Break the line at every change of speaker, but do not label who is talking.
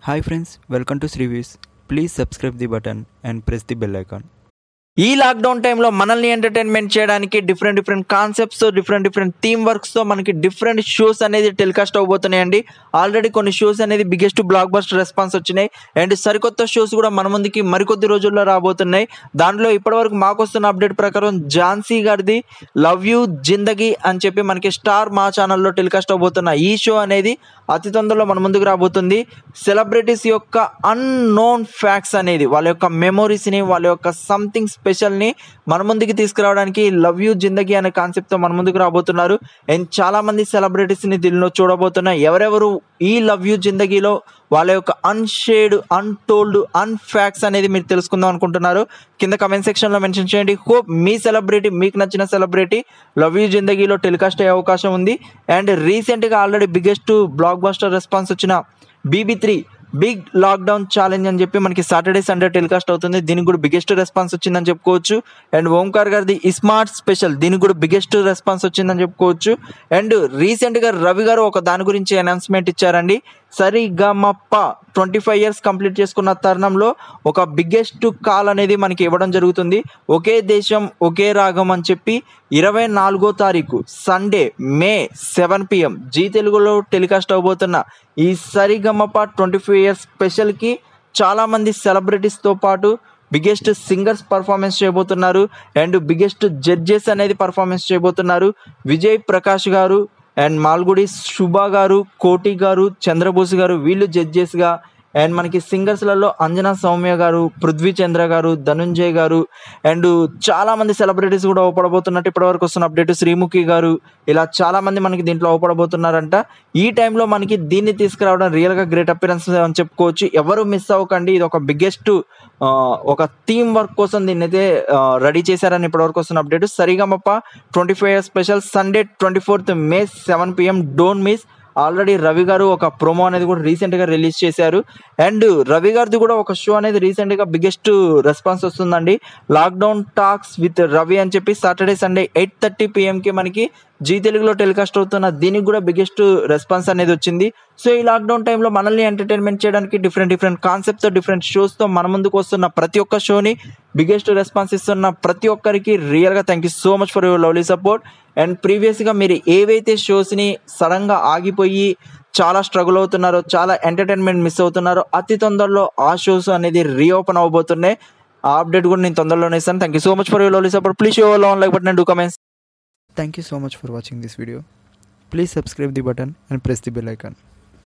Hi friends, welcome to Srivis. Please subscribe the button and press the bell icon.
ఈ lockdown టైంలో మనల్ని entertainment చేయడానికి different different concepts different different theme వర్క్స్తో మనకి different shows అనేది telecast అవబోతున్నాయండి already కొన్ని షోస్ అనేది బిగ్గెస్ట్ బ్లాక్ బస్టర్ రెస్పాన్స్ వచ్చినాయి అండ్ సరికొత్త షోస్ కూడా మన ముందుకి మరికొద్ది రోజుల్లో రాబోతున్నాయి దాంట్లో ఇప్పటివరకు మాకు వస్తున్న అప్డేట్ ప్రకారం ఝాన్సీ గారిది లవ్ యూ జిందగీ అని చెప్పి మనకి స్టార్ మా ఛానల్లో టెలికాస్ట్ అవబోతున్న ఈ షో అనేది అతి తొందరలో మన ముందుకు రాబోతుంది సెలబ్రిటీస్ యొక్క అన్నోన్ ఫ్యాక్ట్స్ అనేది వాళ్ళ యొక్క మెమొరీస్ని వాళ్ళ యొక్క సంథింగ్ స్పెషల్ని మన ముందుకి తీసుకురావడానికి లవ్ యూ జిందగీ అనే కాన్సెప్ట్తో మన ముందుకు రాబోతున్నారు అండ్ చాలామంది సెలబ్రిటీస్ని దీనిలో చూడబోతున్నారు ఎవరెవరు ఈ లవ్ యూ జిందగీలో వాళ్ళ యొక్క అన్షేడ్ అన్టోల్డ్ అన్ ఫ్యాక్ట్స్ అనేది మీరు తెలుసుకుందాం అనుకుంటున్నారు కింద కమెంట్ సెక్షన్లో మెన్షన్ చేయండి హోప్ మీ సెలబ్రిటీ మీకు నచ్చిన సెలబ్రిటీ లవ్ యూ జిందగీలో టెలికాస్ట్ అయ్యే అవకాశం ఉంది అండ్ రీసెంట్గా already biggest blockbuster response వచ్చిన BB three big lockdown challenge అని చెప్పి మనకి సాటర్డే సండే టెలికాస్ట్ అవుతుంది దీనికి కూడా బిగ్గెస్ట్ రెస్పాన్స్ వచ్చిందని చెప్పుకోవచ్చు అండ్ ఓంకార్ గారిది స్మార్ట్ స్పెషల్ దీనికి కూడా బిగ్గెస్ట్ రెస్పాన్స్ వచ్చిందని చెప్పుకోవచ్చు అండ్ రీసెంట్గా రవి గారు ఒక దాని గురించి అనౌన్స్మెంట్ ఇచ్చారండి Sarigamapa twenty five years complete చేసుకున్న తరుణంలో ఒక బిగ్గెస్ట్ కాల్ అనేది మనకి ఇవ్వడం జరుగుతుంది ఒకే దేశం ఒకే రాగం అని చెప్పి ఇరవై నాలుగో తారీఖు Sunday May seven PM Zee తెలుగులో టెలికాస్ట్ అవబోతున్న ఈ సరిగమప ట్వంటీ ఫైవ్ ఇయర్స్ స్పెషల్కి చాలామంది సెలబ్రిటీస్తో పాటు బిగ్గెస్ట్ సింగర్స్ పర్ఫార్మెన్స్ చేయబోతున్నారు అండ్ బిగ్గెస్ట్ జడ్జెస్ అనేది పర్ఫార్మెన్స్ చేయబోతున్నారు విజయ్ ప్రకాష్ గారు అండ్ మాల్గుడి శుభ గారు కోటి గారు చంద్రబోస్ గారు వీళ్ళు జడ్జెస్గా అండ్ మనకి సింగర్స్లలో అంజనా సౌమ్య గారు పృథ్వీ చంద్ర గారు ధనుంజయ్ గారు అండ్ చాలా మంది సెలబ్రిటీస్ కూడా అవపడబోతున్నట్టు ఇప్పటివరకు వస్తున్న అప్డేట్ శ్రీముఖి గారు ఇలా చాలా మంది మనకి దీంట్లో అవపడబోతున్నారంట ఈ టైంలో మనకి దీన్ని తీసుకురావడం రియల్గా గ్రేట్ అపిరెన్స్ అని చెప్పుకోవచ్చు ఎవరు మిస్ అవ్వకండి ఇది ఒక బిగ్గెస్ట్ ఒక టీమ్ వర్క్ కోసం దీన్ని అయితే రెడీ చేశారని ఇప్పటివరకు వస్తున్న update Sarigamapa twenty five special Sunday twenty fourth May seven PM don't miss already Ravi garu ఒక ప్రోమో అనేది కూడా రీసెంట్గా రిలీజ్ చేశారు అండ్ రవి గారిది కూడా ఒక షో అనేది రీసెంట్గా బిగ్గెస్ట్ రెస్పాన్స్ వస్తుందండి లాక్డౌన్ టాక్స్ విత్ రవి అని చెప్పి సాటర్డే సండే ఎయిట్ థర్టీ పిఎంకి మనకి జీ తెలుగులో టెలికాస్ట్ అవుతున్న దీనికి కూడా బిగ్గెస్ట్ రెస్పాన్స్ అనేది వచ్చింది సో ఈ లాక్డౌన్ టైంలో మనల్ని ఎంటర్టైన్మెంట్ చేయడానికి డిఫరెంట్ డిఫరెంట్ కాన్సెప్ట్తో డిఫరెంట్ షోస్తో మన ముందుకు వస్తున్న ప్రతి ఒక్క షోని బిగ్గెస్ట్ రెస్పాన్స్ ఇస్తున్న ప్రతి ఒక్కరికి రియల్గా thank you so much for your lovely support and ప్రీవియస్గా మీరు ఏవైతే షోస్ని సడన్గా ఆగిపోయి చాలా స్ట్రగుల్ అవుతున్నారో చాలా ఎంటర్టైన్మెంట్ మిస్ అవుతున్నారో అతి తొందరలో ఆ షోస్ అనేది రీఓపెన్ అవబోతున్నాయి ఆ అప్డేట్ కూడా నేను తొందరలోనే ఇస్తాను thank you so much for your lovely support please show లాన్ లైక్ బట్ నేను do comments
Thank you so much for watching this video. Please subscribe the button and press the bell icon.